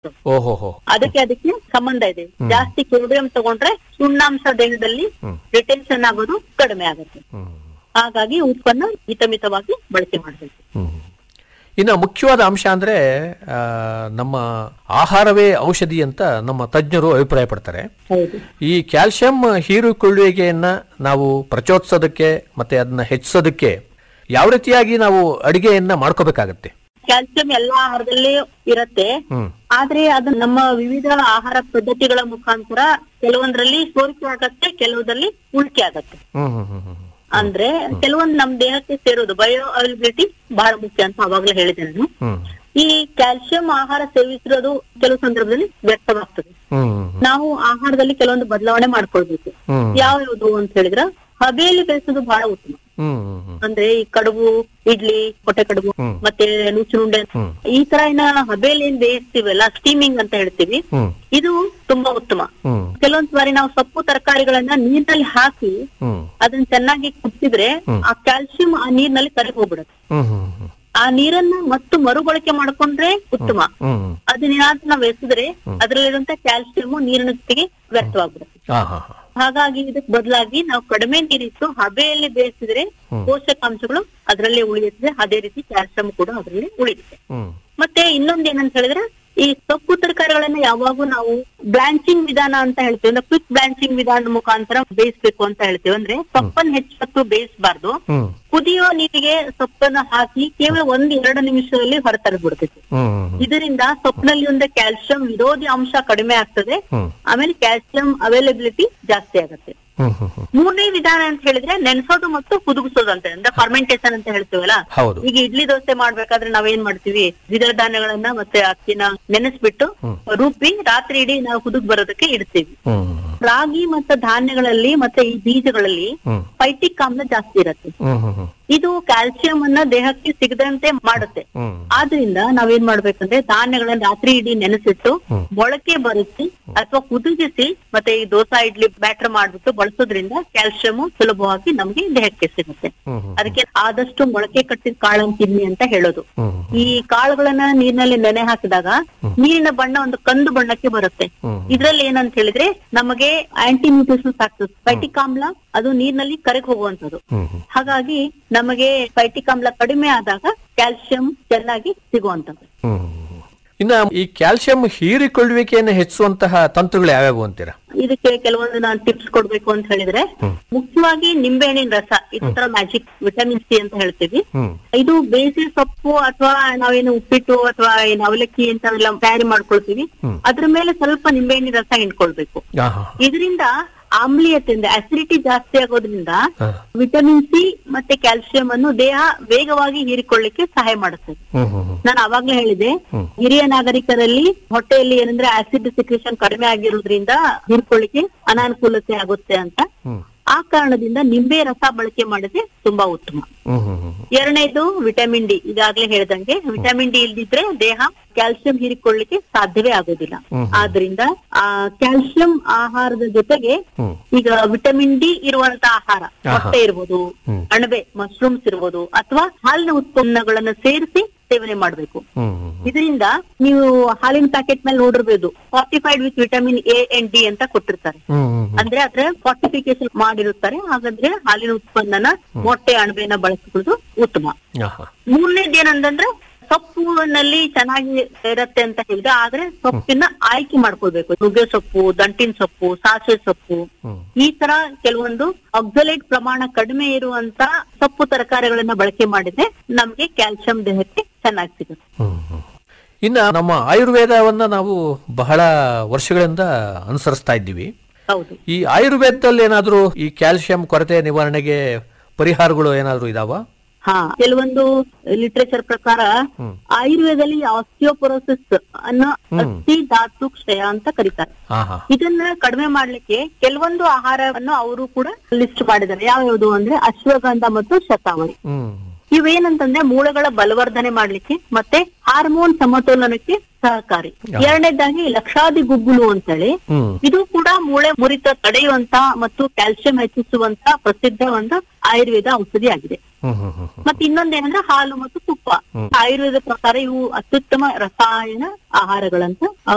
ಓಹೋ ಹೋ ಅದಕ್ಕೆ ಅದಕ್ಕೆ ಸಂಬಂಧ ಇದೆ ಜಾಸ್ತಿ ಸೋಡಿಯಂ ತಗೊಂಡ್ರೆ ಸುಣ್ಣಾಂಶ ದೇಹದಲ್ಲಿ ಹ್ಮ್. ರಿಟೆನ್ಷನ್ ಆಗೋದು ಕಡಿಮೆ ಆಗುತ್ತೆ ಹ್ಮ್ ಹಾಗಾಗಿ ಉತ್ಪನ್ನ ಹಿತಮಿತವಾಗಿ ಬಳಕೆ ಮಾಡಬೇಕು ಹ್ಮ್. ಇನ್ನು ಮುಖ್ಯವಾದ ಅಂಶ ಅಂದ್ರೆ ಆ, ನಮ್ಮ ಆಹಾರವೇ ಔಷಧಿ ಅಂತ ನಮ್ಮ ತಜ್ಞರು ಅಭಿಪ್ರಾಯ ಪಡ್ತಾರೆ ಹೌದು ಈ ಕ್ಯಾಲ್ಸಿಯಂ ಹೀರಿಕೊಳ್ಳುವಿಕೆಯನ್ನ ನಾವು ಪ್ರಚೋದಿಸೋದಕ್ಕೆ ಮತ್ತೆ ಅದನ್ನ ಹೆಚ್ಚಿಸೋದಕ್ಕೆ ಯಾವ ರೀತಿಯಾಗಿ ನಾವು ಅಡಿಗೆಯನ್ನ ಮಾಡ್ಕೋಬೇಕಾಗತ್ತೆ ಕ್ಯಾಲ್ಸಿಯಂ ಎಲ್ಲಾ ಆಹಾರದಲ್ಲೇ ಇರತ್ತೆ ಹ್ಮ್ ಆದ್ರೆ ಅದು ನಮ್ಮ ವಿವಿಧ ಆಹಾರ ಪದ್ಧತಿಗಳ ಮುಖಾಂತರ ಕೆಲವೊಂದ್ರಲ್ಲಿ ಸೋರಿಕೆ ಆಗತ್ತೆ ಕೆಲವುದಲ್ಲಿ ಉಳಿಕೆ ಆಗತ್ತೆ ಹ್ಮ್ ಹ್ಮ್ ಹ್ಮ್ ಹ್ಮ್ ಅಂದ್ರೆ ಕೆಲವೊಂದು ನಮ್ ದೇಹಕ್ಕೆ ಸೇರೋದು ಬಯೋ ಅವೈಲಬಿಲಿಟಿ ಬಹಳ ಮುಖ್ಯ ಅಂತ ಅವಾಗ್ಲೇ ಹೇಳಿದೆ ನಾನು ಹ್ಮ್ ಈ ಕ್ಯಾಲ್ಸಿಯಂ ಆಹಾರ ಸೇವಿಸಿರೋದು ಕೆಲವು ಸಂದರ್ಭದಲ್ಲಿ ವ್ಯರ್ಥವಾಗ್ತದೆ ಹ್ಮ್ ನಾವು ಆಹಾರದಲ್ಲಿ ಕೆಲವೊಂದು ಬದಲಾವಣೆ ಮಾಡ್ಕೊಳ್ಬೇಕು ಹ್ಮ್ ಯಾವ್ಯಾವುದು ಅಂತ ಹೇಳಿದ್ರ ಹಬೆಯಲ್ಲಿ ಬೇಯಿಸೋದು ಬಹಳ ಉತ್ತಮ ಹ್ಮ್ ಹ್ಮ್ ಅಂದ್ರೆ ಈ ಕಡುಬು ಇಡ್ಲಿ ಕೊಟ್ಟೆ ಕಡುಬು ಹ್ಮ್. ಮತ್ತೆ ನುಚ್ಚುಂಡೆ ಹ್ಮ್. ಈ ತರ ಏನ ಹಬೆಯಲ್ಲಿ ಏನ್ ಬೇಯಿಸ್ತೀವಲ್ಲ ಸ್ಟೀಮಿಂಗ್ ಅಂತ ಹೇಳ್ತೀವಿ ಹ್ಮ್ ಇದು ತುಂಬಾ ಉತ್ತಮ ಹ್ಮ್ ಕೆಲವೊಂದ್ ಬಾರಿ ನಾವು ಸೊಪ್ಪು ತರಕಾರಿಗಳನ್ನ ನೀರಿನಲ್ಲಿ ಹಾಕಿ ಹ್ಮ್ ಅದನ್ನ ಚೆನ್ನಾಗಿ ಕುದಿಸಿದ್ರೆ ಹ್ಮ್. ಆ ಕ್ಯಾಲ್ಸಿಯಂ ಆ ನೀರಿನಲ್ಲಿ ಕರಗಿ ಹೋಗ್ಬಿಡುತ್ತೆ ಹ್ಮ್ ಹ್ಮ್ ಹ್ಮ್ ಆ ನೀರನ್ನ ಮತ್ತು ಮರುಬಳಕೆ ಮಾಡ್ಕೊಂಡ್ರೆ ಉತ್ತಮ ಹ್ಮ್ ಅದನ್ನೇನಾದ್ರೂ ನಾವು ಎಸೆದ್ರೆ ಅದರಲ್ಲಿರುವಂತ ಕ್ಯಾಲ್ಸಿಯಂ ನೀರಿನ ಜೊತೆಗೆ ವ್ಯರ್ಥವಾಗ್ಬಿಡುತ್ತೆ ಹಾ ಹಾ ಹಾ ಹಾಗಾಗಿ ಇದಕ್ ಬದಲಾಗಿ ನಾವು ಕಡಿಮೆ ನೀರಿಟ್ಟು ಹಬೆಯಲ್ಲಿ ಬೇಯಿಸಿದ್ರೆ ಪೋಷಕಾಂಶಗಳು ಅದರಲ್ಲೇ ಉಳಿಯುತ್ತದೆ ಅದೇ ರೀತಿ ಕ್ಯಾಲ್ಸಿಯಂ ಕೂಡ ಅದರಲ್ಲಿ ಉಳಿಯುತ್ತೆ ಹ್ಮ್ ಮತ್ತೆ ಇನ್ನೊಂದ್ ಏನಂತ ಹೇಳಿದ್ರೆ ಈ ಸೊಪ್ಪು ತರಕಾರಿಗಳನ್ನ ಯಾವಾಗೂ ನಾವು ಬ್ಲಾಂಚಿಂಗ್ ವಿಧಾನ ಅಂತ ಹೇಳ್ತೀವಿ ಅಂದ್ರೆ ಕ್ವಿಕ್ ಬ್ಲಾಂಚಿಂಗ್ ವಿಧಾನದ ಮುಖಾಂತರ ಬೇಯಿಸ್ಬೇಕು ಅಂತ ಹೇಳ್ತೀವಿ ಅಂದ್ರೆ ಸೊಪ್ಪನ್ನ ಹೆಚ್ಚು ಹೊತ್ತು ಬೇಯಿಸಬಾರ್ದು ಹ್ಮ್ ಕುದಿಯೋ ನೀರಿಗೆ ಸೊಪ್ಪನ್ನ ಹಾಕಿ ಕೇವಲ ಒಂದ್ ಎರಡು ನಿಮಿಷದಲ್ಲಿ ಹೊರತರಬಿಡ್ತೈತಿ ಹ್ಮ್ ಇದರಿಂದ ಸೊಪ್ಪಿನಲ್ಲಿ ಒಂದು ಕ್ಯಾಲ್ಸಿಯಂ ವಿರೋಧಿ ಅಂಶ ಕಡಿಮೆ ಆಗ್ತದೆ ಹ್ಮ್ ಆಮೇಲೆ ಕ್ಯಾಲ್ಸಿಯಂ ಅವೈಲಬಿಲಿಟಿ ಜಾಸ್ತಿ ಆಗುತ್ತೆ ಹ್ಮ್ ಹ್ಮ್ ಹ್ಮ್ ಮೂರನೇ ವಿಧಾನ ಅಂತ ಹೇಳಿದ್ರೆ ನೆನೆಸೋದು ಮತ್ತು ಕುದುಗಿಸೋದು ಅಂತ ಅಂದ್ರೆ ಫರ್ಮೆಂಟೇಶನ್ ಅಂತ ಹೇಳ್ತೀವಲ್ಲ ಹೌದು ಈಗ ಇಡ್ಲಿ ದೋಸೆ ಮಾಡ್ಬೇಕಾದ್ರೆ ನಾವೇನ್ ಮಾಡ್ತೀವಿ ದ್ವಿದಳ ಧಾನ್ಯಗಳನ್ನ ಮತ್ತೆ ಅಕ್ಕಿನ ನೆನೆಸ್ಬಿಟ್ಟು ರುಬ್ಬಿ ರಾತ್ರಿ ಇಡೀ ನಾವು ಕುದುಗ್ ಬರೋದಕ್ಕೆ ಇಡ್ತೀವಿ ಹ್ಮ್ ರಾಗಿ ಮತ್ತು ಧಾನ್ಯಗಳಲ್ಲಿ ಮತ್ತೆ ಈ ಬೀಜಗಳಲ್ಲಿ ಹ್ಮ್ ಪೈಟಿಕ್ ಆಮ್ಲ ಜಾಸ್ತಿ ಇರುತ್ತೆ ಹ್ಮ್ ಹ್ಮ್ ಹ್ಮ್ ಇದು ಕ್ಯಾಲ್ಸಿಯಂ ಅನ್ನ ದೇಹಕ್ಕೆ ಸಿಗದಂತೆ ಮಾಡುತ್ತೆ ಹ್ಮ್ ಆದ್ರಿಂದ ನಾವೇನ್ ಮಾಡ್ಬೇಕಂದ್ರೆ ಧಾನ್ಯಗಳನ್ನ ರಾತ್ರಿ ಇಡೀ ನೆನೆಸಿಟ್ಟು ಮೊಳಕೆ ಬರಿಸಿ ಅಥವಾ ಕುದಿಸಿ ಮತ್ತೆ ಈ ದೋಸಾ ಇಡ್ಲಿ ಬ್ಯಾಟರ್ ಮಾಡ್ಬಿಟ್ಟು ಬಳಸೋದ್ರಿಂದ ಕ್ಯಾಲ್ಸಿಯಂ ಸುಲಭವಾಗಿ ನಮ್ಗೆ ದೇಹಕ್ಕೆ ಸಿಗುತ್ತೆ ಹ್ಮ್ ಹ್ಮ್ ಅದಕ್ಕೆ ಆದಷ್ಟು ಮೊಳಕೆ ಕಟ್ಟಿದ ಕಾಳನ್ ತಿನ್ನಿ ಅಂತ ಹೇಳೋದು ಹ್ಮ್ ಈ ಕಾಳುಗಳನ್ನ ನೀರಿನಲ್ಲಿ ನೆನೆ ಹಾಕಿದಾಗ ನೀರಿನ ಬಣ್ಣ ಒಂದು ಕಂದು ಬಣ್ಣಕ್ಕೆ ಬರುತ್ತೆ ಹ್ಮ್. ಇದ್ರಲ್ಲಿ ಏನಂತ ಹೇಳಿದ್ರೆ ನಮಗೆ ಆಂಟಿ ನ್ಯೂಟ್ರಿಷನ್ ಫ್ಯಾಕ್ಟರ್ಸ್ ಫೈಟಿಕ್ ಆಮ್ಲ ಅದು ನೀರಿನಲ್ಲಿ ಕರಗಿ ಹೋಗುವಂತದ್ದು ಹ್ಮ್ ಹ್ಮ್ ಹಾಗಾಗಿ ನಮಗೆ ಫೈಟಿಕ್ ಆಮ್ಲ ಕಡಿಮೆ ಆದಾಗ ಕ್ಯಾಲ್ಸಿಯಂ ಚೆನ್ನಾಗಿ ಸಿಗುವಂತದ್ದು ಹ್ಮ್. ಇನ್ನ ಈ ಕ್ಯಾಲ್ಸಿಯಂ ಹೀರಿಕೊಳ್ಳುವಿಕೆಯನ್ನು ಹೆಚ್ಚಿಸುವಂತಹ ತಂತ್ರಗಳು ಯಾವ್ಯಾವು ಅಂತೀರಾ ಇದಕ್ಕೆ ಕೆಲವೊಂದು ನಾನು ಟಿಪ್ಸ್ ಕೊಡ್ಬೇಕು ಅಂತ ಹೇಳಿದ್ರೆ ಮುಖ್ಯವಾಗಿ ನಿಂಬೆಹಣ್ಣಿನ ರಸ ಇದೊಂಥರ ಮ್ಯಾಜಿಕ್ ವಿಟಮಿನ್ ಸಿ ಅಂತ ಹೇಳ್ತೀವಿ ಹ್ಮ್ ಇದು ಬೇಯಿಸಿ ಸೊಪ್ಪು ಅಥವಾ ನಾವೇನು ಉಪ್ಪಿಟ್ಟು ಅಥವಾ ಏನು ಅವಲಕ್ಕಿ ಅಂತ ಎಲ್ಲ ತಯಾರಿ ಮಾಡ್ಕೊಳ್ತೀವಿ ಅದ್ರ ಮೇಲೆ ಸ್ವಲ್ಪ ನಿಂಬೆಹಣ್ಣಿನ ರಸ ಹಿಂಡ್ಕೊಳ್ಬೇಕು ಹಾ ಹಾ ಇದರಿಂದ ಆಮ್ಲೀಯತೆಯಿಂದ ಅಸಿಡಿಟಿ ಜಾಸ್ತಿ ಆಗೋದ್ರಿಂದ ಹಾ. ವಿಟಮಿನ್ ಸಿ ಮತ್ತೆ ಕ್ಯಾಲ್ಸಿಯಂ ಅನ್ನು ದೇಹ ವೇಗವಾಗಿ ಹೀರಿಕೊಳ್ಳಿಕ್ಕೆ ಸಹಾಯ ಮಾಡುತ್ತದೆ ಹ್ಮ್ ಹ್ಮ್ ಹ್ಮ್ ನಾನು ಅವಾಗ್ಲೇ ಹೇಳಿದೆ ಹಿರಿಯ ನಾಗರಿಕರಲ್ಲಿ ಹೊಟ್ಟೆಯಲ್ಲಿ ಏನಂದ್ರೆ ಆಸಿಡ್ ಸಿಕ್ರೇಷನ್ ಕಡಿಮೆ ಆಗಿರೋದ್ರಿಂದ ಹೀರ್ಕೊಳ್ಳಿಕ್ಕೆ ಅನಾನುಕೂಲತೆ ಆಗುತ್ತೆ ಅಂತ ಹ್ಮ್ ಆ ಕಾರಣದಿಂದ ನಿಂಬೆ ರಸ ಬಳಕೆ ಮಾಡಿದ್ರೆ ತುಂಬಾ ಉತ್ತಮ ಹ್ಮ್ ಹ್ಮ್ ಹ್ಮ್ ಎರಡನೇದು ವಿಟಮಿನ್ ಡಿ ಈಗಾಗ್ಲೇ ಹೇಳ್ದಂಗೆ ವಿಟಮಿನ್ ಡಿ ಇಲ್ದಿದ್ರೆ ದೇಹ ಕ್ಯಾಲ್ಸಿಯಂ ಹೀರಿಕೊಳ್ಳಿಕ್ಕೆ ಸಾಧ್ಯವೇ ಆಗೋದಿಲ್ಲ ಆದ್ರಿಂದ ಆ ಕ್ಯಾಲ್ಸಿಯಂ ಆಹಾರದ ಜೊತೆಗೆ ಹ್ಮ್. ಈಗ ವಿಟಮಿನ್ ಡಿ ಇರುವಂತ ಆಹಾರ ಮೊಟ್ಟೆ ಇರ್ಬೋದು ಅಣಬೆ ಮಶ್ರೂಮ್ಸ್ ಇರ್ಬೋದು ಅಥವಾ ಹಾಲಿನ ಉತ್ಪನ್ನಗಳನ್ನ ಸೇರಿಸಿ ಸೇವನೆ ಮಾಡ್ಬೇಕು ಹ್ಮ್ ಹ್ಮ್ ಇದರಿಂದ ನೀವು ಹಾಲಿನ ಪ್ಯಾಕೆಟ್ ಮೇಲೆ ನೋಡಿರ್ಬೋದು fortified with vitamin A and D ಅಂತ ಕೊಟ್ಟಿರ್ತಾರೆ ಹ್ಮ್ ಹ್ಮ್ ಅಂದ್ರೆ ಅದ್ರ ಫಾರ್ಟಿಫಿಕೇಶನ್ ಮಾಡಿರುತ್ತಾರೆ ಹಾಗಾದ್ರೆ ಹಾಲಿನ ಉತ್ಪನ್ನನ ಮೊಟ್ಟೆ ಅಣಬೆನ ಬಳಸಿಕೊಳ್ಳೋದು ಉತ್ತಮ ಹಾ ಹಾ ಮೂರನೇದು ಏನಂತಂದ್ರೆ ಸೊಪ್ಪಿನಲ್ಲಿ ಚೆನ್ನಾಗಿ ಇರತ್ತೆ ಅಂತ ಹೇಳಿದ್ರೆ ಆದ್ರೆ ಸೊಪ್ಪಿನ ಆಯ್ಕೆ ಮಾಡ್ಕೊಳ್ಬೇಕು ನುಗ್ಗೆ ಸೊಪ್ಪು ದಂಟಿನ ಸೊಪ್ಪು ಸಾಸಿವೆ ಸೊಪ್ಪು ಈ ತರ ಕೆಲವೊಂದು ಆಕ್ಸಲೇಟ್ ಪ್ರಮಾಣ ಕಡಿಮೆ ಇರುವಂತ ಸೊಪ್ಪು ತರಕಾರಿಗಳನ್ನ ಬಳಕೆ ಮಾಡಿದ್ರೆ ನಮ್ಗೆ ಕ್ಯಾಲ್ಸಿಯಂ ದೇಹಕ್ಕೆ ಚೆನ್ನಾಗಿ ಸಿಗುತ್ತೆ ಹ್ಮ್ ಹ್ಮ್. ಇನ್ನ ನಮ್ಮ ಆಯುರ್ವೇದವನ್ನ ನಾವು ಬಹಳ ವರ್ಷಗಳಿಂದ ಅನುಸರಿಸ್ತಾ ಇದ್ದೀವಿ ಹೌದು ಈ ಆಯುರ್ವೇದದಲ್ಲಿ ಏನಾದ್ರೂ ಈ ಕ್ಯಾಲ್ಸಿಯಂ ಕೊರತೆ ನಿವಾರಣೆಗೆ ಪರಿಹಾರಗಳು ಏನಾದ್ರೂ ಇದಾವ ಹಾ ಕೆಲವೊಂದು ಲಿಟ್ರೇಚರ್ ಪ್ರಕಾರ ಆಯುರ್ವೇದದಲ್ಲಿ ಆಸ್ಟಿಯೋಪೊರೋಸಿಸ್ ಅನ್ನೋ ಅಸ್ಥಿ ಧಾತು ಕ್ಷಯ ಅಂತ ಕರೀತಾರೆ ಹಾ ಹಾ ಇದನ್ನ ಕಡಿಮೆ ಮಾಡ್ಲಿಕ್ಕೆ ಕೆಲವೊಂದು ಆಹಾರವನ್ನು ಅವರು ಕೂಡ ಲಿಸ್ಟ್ ಮಾಡಿದ್ದಾರೆ ಯಾವ್ಯಾವುದು ಅಂದ್ರೆ ಅಶ್ವಗಂಧ ಮತ್ತು ಶತಾವರಿ ಹ್ಮ್ ಇವೇನಂತಂದ್ರೆ ಮೂಳೆಗಳ ಬಲವರ್ಧನೆ ಮಾಡ್ಲಿಕ್ಕೆ ಮತ್ತೆ ಹಾರ್ಮೋನ್ ಸಮತೋಲನಕ್ಕೆ ಸಹಕಾರಿ ಎರಡನೇದಾಗಿ ಲಕ್ಷಾದಿ ಗುಗ್ಗುಲು ಅಂತೇಳಿ ಹ್ಮ್ ಇದು ಕೂಡ ಮೂಳೆ ಮುರಿತ ತಡೆಯುವಂತ ಮತ್ತು ಕ್ಯಾಲ್ಸಿಯಂ ಹೆಚ್ಚಿಸುವಂತ ಪ್ರಸಿದ್ಧ ಒಂದು ಆಯುರ್ವೇದ ಔಷಧಿ ಆಗಿದೆ ಹ್ಮ್ ಹ್ಮ್ ಹ್ಮ್ ಮತ್ತೆ ಇನ್ನೊಂದೇನಂದ್ರೆ ಹಾಲು ಮತ್ತು ತುಪ್ಪ ಆಯುರ್ವೇದ ಪ್ರಕಾರ ಇವು ಅತ್ಯುತ್ತಮ ರಸಾಯನ ಆಹಾರಗಳಂತ